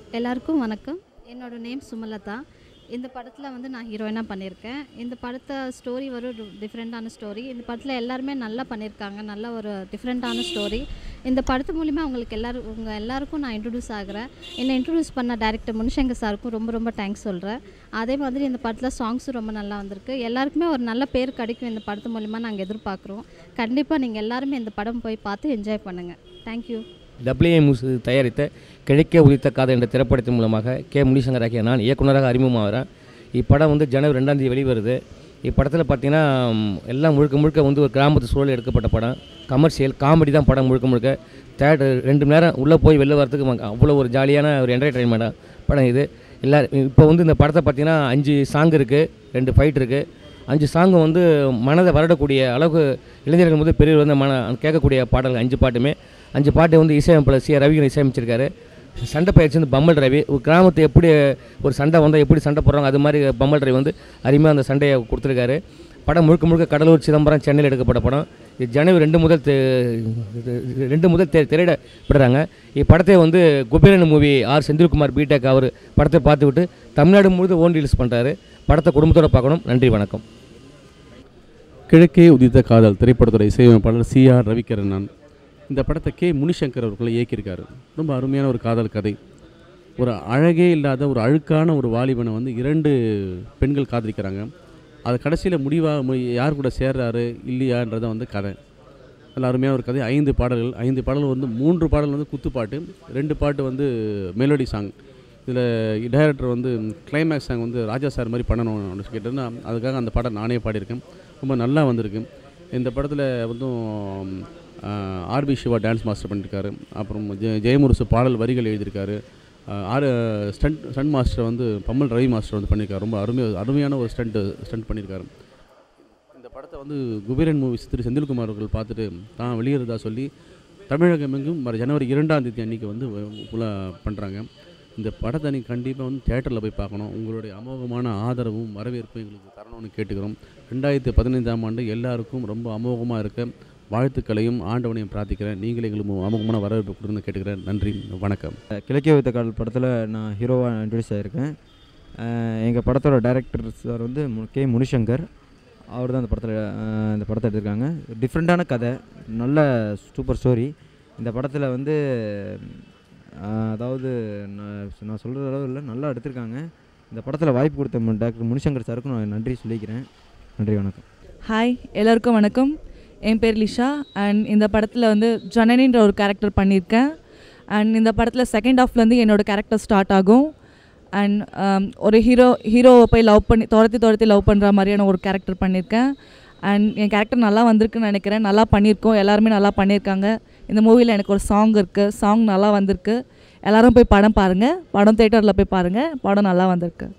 எல்லாருக்கும் வணக்கம் என்னோட நேம் சுமலதா இந்த படத்தில் வந்து நான் ஹீரோயினாக பண்ணியிருக்கேன் இந்த படத்தை ஸ்டோரி ஒரு டிஃப்ரெண்ட்டான ஸ்டோரி இந்த படத்தில் எல்லாருமே நல்லா பண்ணியிருக்காங்க நல்ல ஒரு டிஃப்ரெண்ட்டான ஸ்டோரி இந்த படத்து மூலிமா உங்களுக்கு எல்லாரும் உங்கள் எல்லாருக்கும் நான் இன்ட்ரடியூஸ் ஆகிறேன் என்னை இன்ட்ரடியூஸ் பண்ண டேரக்டர் முனிசங்கர் சாருக்கும் ரொம்ப ரொம்ப தேங்க்ஸ் சொல்கிறேன் அதே மாதிரி இந்த படத்தில் சாங்ஸும் ரொம்ப நல்லா வந்திருக்கு எல்லாருக்குமே ஒரு நல்ல பேர் கிடைக்கும் இந்த படத்து மூலிமா நாங்கள் எதிர்பார்க்குறோம் கண்டிப்பாக நீங்கள் எல்லாருமே இந்த படம் போய் பார்த்து என்ஜாய் பண்ணுங்கள் தேங்க்யூ டபிள்யூஏ முசு தயாரித்த கிழக்கே உதித்த காதல் என்ற திரைப்படத்தின் மூலமாக கே முனிசங்கர் ஆகிய நான் இயக்குனராக அறிமுகமாகிறேன் இப்படம் வந்து ஜனவரி ரெண்டாம் தேதி வெளிவருது இப்படத்தில் பார்த்தீங்கன்னா ம், எல்லாம் முழுக்க முழுக்க வந்து ஒரு கிராமத்து சூழல் எடுக்கப்பட்ட படம் கமர்ஷியல் காமெடி தான் படம் முழுக்க முழுக்க தேட்டர் ரெண்டு மணி நேரம் உள்ளே போய் வெளில வரதுக்கு ம- அவ்வளோ ஒரு ஜாலியான ஒரு என்டர்டைன்மெண்ட் படம் இது எல்லாரும் இப்போ வந்து இந்த படத்தை பார்த்தீங்கன்னா அஞ்சு சாங் இருக்குது ரெண்டு ஃபைட் இருக்குது அஞ்சு சாங்கும் வந்து மனதை வருடக்கூடிய அளவுக்கு இளைஞர்கள் முதல் பெரியவர் வந்து மன கேட்கக்கூடிய பாடல்கள் அஞ்சு பாட்டுமே அஞ்சு பாட்டு வந்து இசையமைப்பாளர் சி ரவிகன் இசையமைச்சிருக்காரு சண்டை பயிற்சி வந்து பம்மல் ரவி ஒரு கிராமத்தை எப்படி ஒரு சண்டை வந்தால் எப்படி சண்டை போடுறாங்க அது மாதிரி பம்மல் ரவி வந்து அருமையாக அந்த சண்டையை கொடுத்துருக்காரு படம் முழுக்க முழுக்க கடலூர் சிதம்பரம் சென்னையில் எடுக்கப்பட்ட படம் இது ஜனவரி ரெண்டு முதல் தெ- ரெண்டு முதல் தெ திரையிடப்படுறாங்க இப்படத்தை வந்து Kuberan movie R Senthilkumar BTech அவர் படத்தை பார்த்துவிட்டு தமிழ்நாடு முழுவதும் ஓன் ரிலீஸ் பண்ணுறாரு படத்தை குடும்பத்தோட பார்க்கணும் நன்றி வணக்கம் கிழக்கே உதித்த காதல் திரைப்படத்தோட இசையமைப்பாளர் சி ஆர் ரவிகரன் நான் இந்த படத்தை கே முனிசங்கர் அவர்களை இயக்கியிருக்காரு ரொம்ப அருமையான ஒரு காதல் கதை ஒரு அழகே இல்லாத ஒரு அழுக்கான ஒரு வாலிபனை வந்து இரண்டு பெண்கள் காதலிக்கிறாங்க அது கடைசியில் முடிவாக யார் கூட சேர்றாரு இல்லையான்றதை வந்து கதை நல்ல அருமையான ஒரு கதை ஐந்து பாடல்கள் ஐந்து பாடல்கள் வந்து மூன்று பாடல் வந்து குத்துப்பாட்டு ரெண்டு பாட்டு வந்து மெலோடி சாங் இதில் டைரக்டர் வந்து கிளைமேக்ஸ் சாங் வந்து ராஜா சார் மாதிரி பண்ணணும் அப்படின்னு கேட்டேன்னா அதுக்காக அந்த பாடம் நானே பாடியிருக்கேன் ரொம்ப நல்லா வந்திருக்கு இந்த படத்தில் வந்து ஆர்பி சிவா டான்ஸ் மாஸ்டர் பண்ணியிருக்காரு அப்புறம் ஜெ ஜெயமுருசு பாடல் வரிகள் எழுதியிருக்காரு ஆஹ் ஆர் ஸ்டண்ட் ஸ்டண்ட் மாஸ்டர் வந்து பம்மல் ரவி மாஸ்டர் வந்து பண்ணியிருக்காரு ரொம்ப அருமை அருமையான ஒரு ஸ்டண்ட் ஸ்டண்ட் பண்ணியிருக்காரு இந்த படத்தை வந்து குபேரன் மூவிஸ் திரு செந்தில்குமார் அவர்கள் பார்த்துட்டு தான் வெளியிறதா சொல்லி தமிழகம் எங்கும் வர ஜனவரி இரண்டாம் தேதி அன்றைக்கி வந்து பண்ணுறாங்க இந்த படத்தை நீங்கள் கண்டிப்பாக வந்து தேட்டரில் போய் பார்க்கணும் உங்களுடைய அமோகமான ஆதரவும் வரவேற்பும் எங்களுக்கு தரணும்னு கேட்டுக்கிறோம் ரெண்டாயிரத்தி பதினைந்தாம் ஆண்டு எல்லாருக்கும் ரொம்ப அமோகமாக இருக்க வாழ்த்துக்களையும் ஆண்டவனையும் பிரார்த்திக்கிறேன் நீங்களே எங்களுக்கு அமோகமான வரவேற்பு கொடுன்னு கேட்டுக்கிறேன் நன்றி வணக்கம் கிழக்கே வைத்த கால் படத்தில் நான் ஹீரோவாக இன்ட்ரடியூஸ் ஆகியிருக்கேன் எங்கள் படத்தோட டைரக்டர் சார் வந்து மு- கே முனிசங்கர் அவர் தான் இந்த படத்தில் இந்த படத்தை எடுத்திருக்காங்க டிஃப்ரெண்ட்டான கதை நல்ல சூப்பர் ஸ்டோரி இந்த படத்தில் வந்து அஹ், அதாவது நான் நான் சொல்கிற அளவு இல்லை நல்லா எடுத்திருக்காங்க இந்த படத்தில் வாய்ப்பு கொடுத்த மு- டாக்டர் முனிசங்கர் சாருக்கும் நான் நன்றி சொல்லிக்கிறேன் நன்றி வணக்கம் ஹாய் எல்லாருக்கும் வணக்கம் என் பேர் லிஷா அண்ட் இந்த படத்தில் வந்து ஜனனின்ற ஒரு கேரக்டர் பண்ணியிருக்கேன் அண்ட் இந்த படத்தில் செகண்ட் ஹாஃப்லேருந்து என்னோட கேரக்டர் ஸ்டார்ட் ஆகும் அண்ட் ஒரு ஹீரோ ஹீரோவை போய் லவ் பண்ணி துரத்தி துரத்தி லவ் பண்ணுற மாதிரியான ஒரு கேரக்டர் பண்ணியிருக்கேன் அண்ட் என் கேரக்டர் நல்லா வந்திருக்குன்னு நினைக்கிறேன் நல்லா பண்ணியிருக்கோம் எல்லாருமே நல்லா பண்ணியிருக்காங்க இந்த மூவியில் எனக்கு ஒரு சாங் இருக்குது சாங் நல்லா வந்திருக்கு எல்லாரும் போய் படம் பாருங்கள் படம் தேட்டரில் போய் பாருங்கள் படம் நல்லா வந்திருக்கு